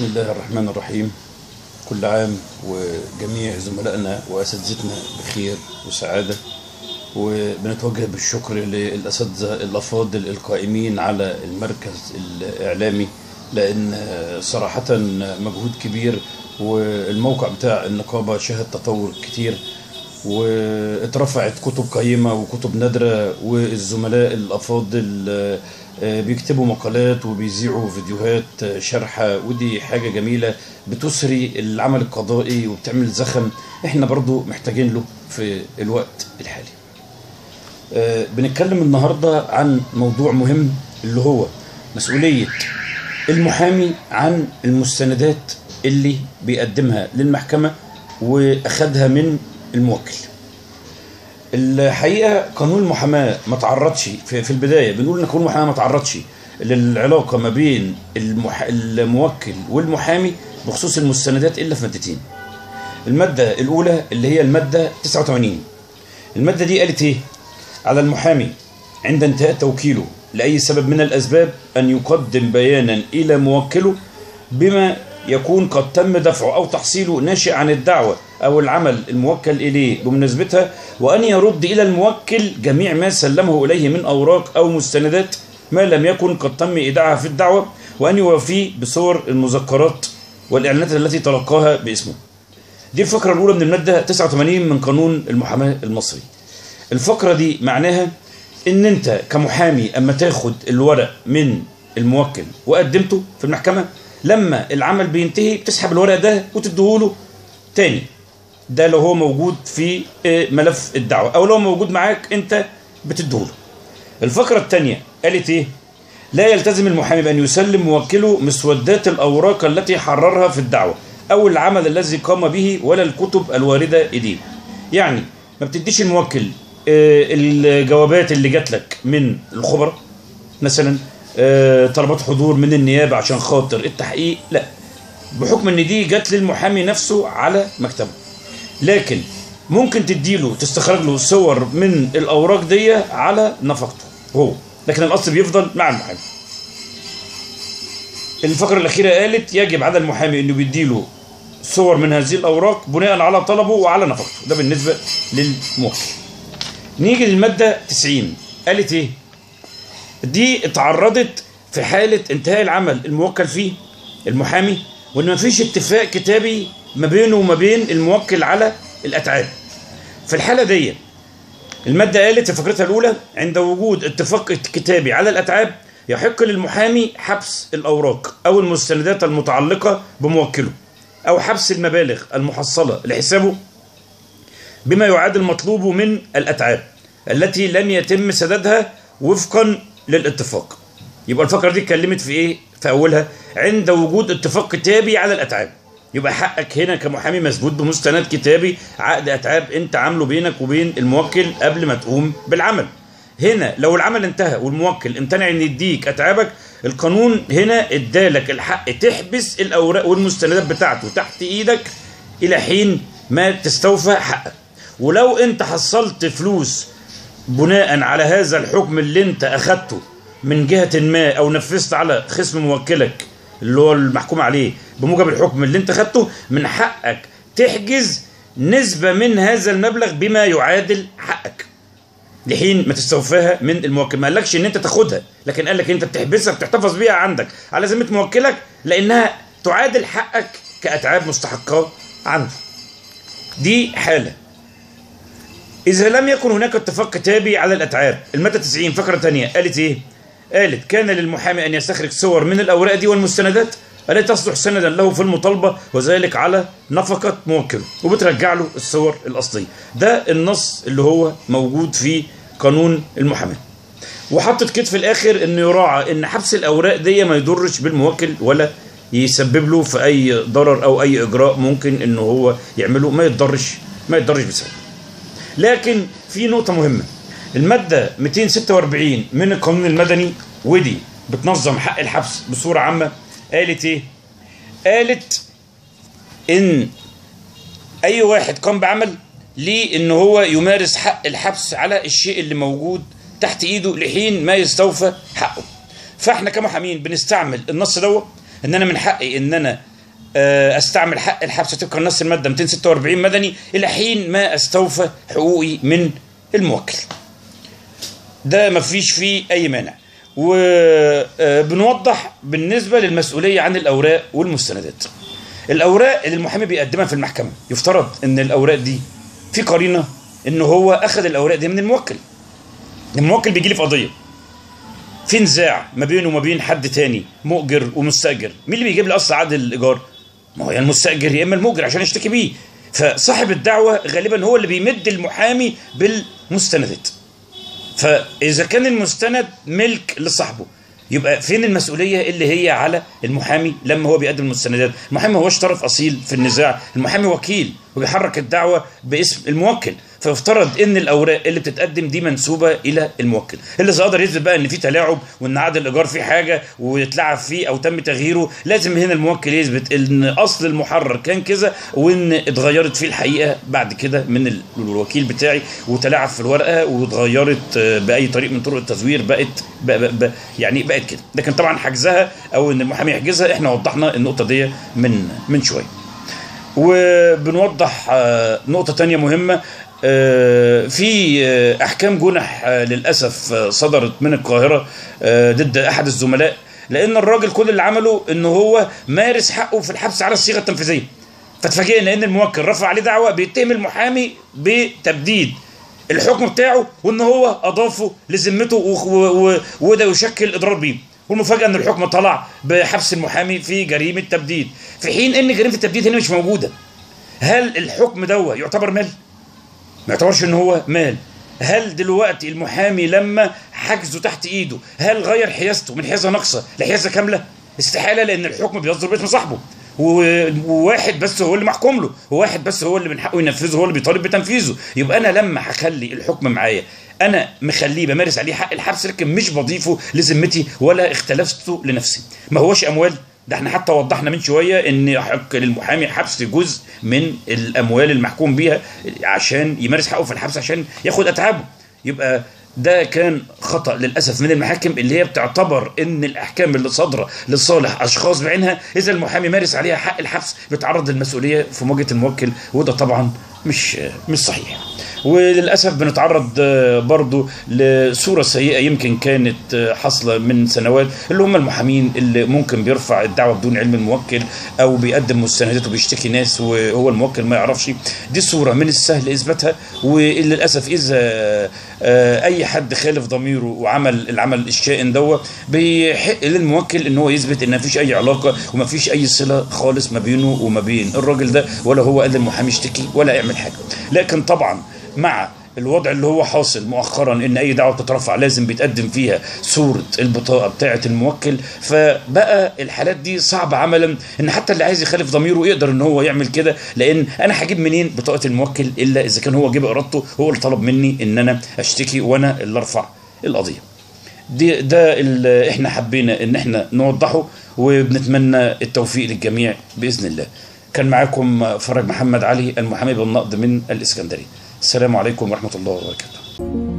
بسم الله الرحمن الرحيم كل عام وجميع زملائنا واساتذتنا بخير وسعاده وبنتوجه بالشكر للاساتذه الافاضل القائمين على المركز الاعلامي لان صراحه مجهود كبير والموقع بتاع النقابه شهد تطور كتير واترفعت كتب قيمه وكتب نادره والزملاء الافاضل بيكتبوا مقالات وبيذيعوا فيديوهات شرحة ودي حاجة جميلة بتسري العمل القضائي وبتعمل زخم احنا برضو محتاجين له في الوقت الحالي بنتكلم النهاردة عن موضوع مهم اللي هو مسؤولية المحامي عن المستندات اللي بيقدمها للمحكمة واخدها من الموكل الحقيقه قانون المحاماه ما تعرضش في, في البدايه بنقول ان قانون المحاماه ما تعرضش للعلاقه ما بين المح... الموكل والمحامي بخصوص المستندات الا في مادتين. الماده الاولى اللي هي الماده 89 الماده دي قالت ايه؟ على المحامي عند انتهاء توكيله لاي سبب من الاسباب ان يقدم بيانا الى موكله بما يكون قد تم دفعه أو تحصيله ناشئ عن الدعوة أو العمل الموكل إليه بمناسبتها وأن يرد إلى الموكل جميع ما سلمه إليه من أوراق أو مستندات ما لم يكن قد تم إيداعها في الدعوة وأن يوفيه بصور المذكرات والإعلانات التي تلقاها باسمه دي الفقرة الأولى من المادة 89 من قانون المحاماة المصري الفقرة دي معناها إن أنت كمحامي أما تاخد الورق من الموكل وقدمته في المحكمة لما العمل بينتهي بتسحب الورق ده وتديهوله تاني ده لو هو موجود في ملف الدعوة او لو موجود معاك انت بتديهوله الفقرة الثانية قالت ايه لا يلتزم المحامي بأن يسلم موكله مسودات الأوراق التي حررها في الدعوة أو العمل الذي قام به ولا الكتب الواردة إليه يعني ما بتديش الموكل الجوابات اللي جات لك من الخبراء مثلا طلبات حضور من النيابه عشان خاطر التحقيق لا بحكم ان دي جت للمحامي نفسه على مكتبه لكن ممكن تديله تستخرج له صور من الاوراق دي على نفقته هو لكن الاصل بيفضل مع المحامي الفقره الاخيره قالت يجب على المحامي انه بيديله صور من هذه الاوراق بناء على طلبه وعلى نفقته ده بالنسبه للموكل نيجي للماده 90 قالت ايه دي اتعرضت في حالة انتهاء العمل الموكل فيه المحامي وان ما فيش اتفاق كتابي ما بينه وما بين الموكل على الاتعاب في الحالة دي المادة قالت في فقرتها الأولى عند وجود اتفاق كتابي على الأتعاب يحق للمحامي حبس الأوراق أو المستندات المتعلقة بموكله أو حبس المبالغ المحصلة لحسابه بما يعادل مطلوبه من الأتعاب التي لم يتم سدادها وفقا للاتفاق يبقى الفقره دي اتكلمت في ايه في اولها عند وجود اتفاق كتابي على الاتعاب يبقى حقك هنا كمحامي مثبوت بمستند كتابي عقد اتعاب انت عامله بينك وبين الموكل قبل ما تقوم بالعمل هنا لو العمل انتهى والموكل امتنع ان يديك اتعابك القانون هنا ادالك الحق تحبس الاوراق والمستندات بتاعته تحت ايدك الى حين ما تستوفى حقك ولو انت حصلت فلوس بناء على هذا الحكم اللي انت اخدته من جهة ما او نفذت على خصم موكلك اللي هو المحكوم عليه بموجب الحكم اللي انت خدته من حقك تحجز نسبة من هذا المبلغ بما يعادل حقك لحين ما تستوفاها من الموكل ما قالكش ان انت تاخدها لكن قال لك انت بتحبسها بتحتفظ بيها عندك على ذمة موكلك لانها تعادل حقك كاتعاب مستحقة عنده دي حالة إذا لم يكن هناك اتفاق كتابي على الأتعاب المادة 90 فقرة ثانية قالت إيه؟ قالت كان للمحامي أن يستخرج صور من الأوراق دي والمستندات التي تصلح سندا له في المطالبة وذلك على نفقة موكله وبترجع له الصور الأصلية ده النص اللي هو موجود في قانون المحاماة وحطت كده في الآخر أنه يراعى أن حبس الأوراق دي ما يضرش بالموكل ولا يسبب له في أي ضرر أو أي إجراء ممكن أنه هو يعمله ما يتضرش ما يتضرش بسبب لكن في نقطة مهمة المادة 246 من القانون المدني ودي بتنظم حق الحبس بصورة عامة قالت ايه؟ قالت ان اي واحد قام بعمل ليه ان هو يمارس حق الحبس على الشيء اللي موجود تحت ايده لحين ما يستوفى حقه فاحنا كمحامين بنستعمل النص دوت ان انا من حقي ان انا آه، استعمل حق الحبس طبقا لنص الماده 246 مدني الى حين ما استوفى حقوقي من الموكل ده مفيش فيه اي مانع وبنوضح بالنسبه للمسؤوليه عن الاوراق والمستندات الاوراق اللي المحامي بيقدمها في المحكمه يفترض ان الاوراق دي في قرينه ان هو اخذ الاوراق دي من الموكل الموكل بيجي لي في قضيه في نزاع ما بينه وما بين حد تاني مؤجر ومستاجر مين اللي بيجيب لي اصل عقد الايجار ما هو يا المستاجر يا اما المؤجر عشان يشتكي بيه فصاحب الدعوه غالبا هو اللي بيمد المحامي بالمستندات فاذا كان المستند ملك لصاحبه يبقى فين المسؤوليه اللي هي على المحامي لما هو بيقدم المستندات المحامي هوش طرف اصيل في النزاع المحامي وكيل وبيحرك الدعوه باسم الموكل فيفترض ان الاوراق اللي بتتقدم دي منسوبه الى الموكل اللي يقدر يثبت بقى ان في تلاعب وان عقد الايجار فيه حاجه واتلعب فيه او تم تغييره لازم هنا الموكل يثبت ان اصل المحرر كان كذا وان اتغيرت فيه الحقيقه بعد كده من ال- الوكيل بتاعي وتلاعب في الورقه واتغيرت آه، باي طريق من طرق التزوير بقت بقى بقى بقى يعني بقت كده لكن طبعا حجزها او ان المحامي يحجزها احنا وضحنا النقطه دي من من شويه وبنوضح آه، نقطة تانية مهمة آه، في آه، أحكام جنح آه، للأسف آه، صدرت من القاهرة آه، ضد أحد الزملاء لأن الراجل كل اللي عمله إن هو مارس حقه في الحبس على الصيغة التنفيذية فتفاجئنا إن الموكل رفع عليه دعوة بيتهم المحامي بتبديد الحكم بتاعه وإن هو أضافه لذمته و- و- و- وده يشكل إضرار بيه والمفاجأة إن الحكم طلع بحبس المحامي في جريمة تبديد في حين إن جريمة التبديد هنا مش موجودة هل الحكم ده يعتبر مال؟ ما يعتبرش ان هو مال هل دلوقتي المحامي لما حجزه تحت ايده هل غير حيازته من حيازه ناقصه لحيازه كامله؟ استحاله لان الحكم بيصدر باسم صاحبه و- وواحد بس هو اللي محكوم له وواحد بس هو اللي من حقه ينفذه هو اللي بيطالب بتنفيذه يبقى انا لما هخلي الحكم معايا انا مخليه بمارس عليه حق الحبس لكن مش بضيفه لذمتي ولا اختلفته لنفسي ما هوش اموال ده احنا حتى وضحنا من شويه ان يحق للمحامي حبس جزء من الاموال المحكوم بيها عشان يمارس حقه في الحبس عشان ياخد اتعابه يبقى ده كان خطا للاسف من المحاكم اللي هي بتعتبر ان الاحكام اللي صادره لصالح اشخاص بعينها اذا المحامي مارس عليها حق الحبس بيتعرض للمسؤوليه في مواجهه الموكل وده طبعا مش مش صحيح وللاسف بنتعرض آه، برضو لصوره سيئه يمكن كانت آه، حاصله من سنوات اللي هم المحامين اللي ممكن بيرفع الدعوه بدون علم الموكل او بيقدم مستندات وبيشتكي ناس وهو الموكل ما يعرفش دي صوره من السهل اثباتها وللاسف اذا آه، اي حد خالف ضميره وعمل العمل الشائن دوت بيحق للموكل ان هو يثبت ان مفيش اي علاقه ومفيش اي صله خالص ما بينه وما بين الراجل ده ولا هو قال للمحامي اشتكي ولا يعمل حاجه لكن طبعا مع الوضع اللي هو حاصل مؤخرا ان اي دعوه تترفع لازم بيتقدم فيها صوره البطاقه بتاعه الموكل فبقى الحالات دي صعب عملا ان حتى اللي عايز يخالف ضميره يقدر ان هو يعمل كده لان انا هجيب منين بطاقه الموكل الا اذا كان هو جيب ارادته هو اللي طلب مني ان انا اشتكي وانا اللي ارفع القضيه دي ده اللي احنا حبينا ان احنا نوضحه وبنتمنى التوفيق للجميع باذن الله كان معاكم فرج محمد علي المحامي بالنقد من الاسكندريه السلام عليكم ورحمه الله وبركاته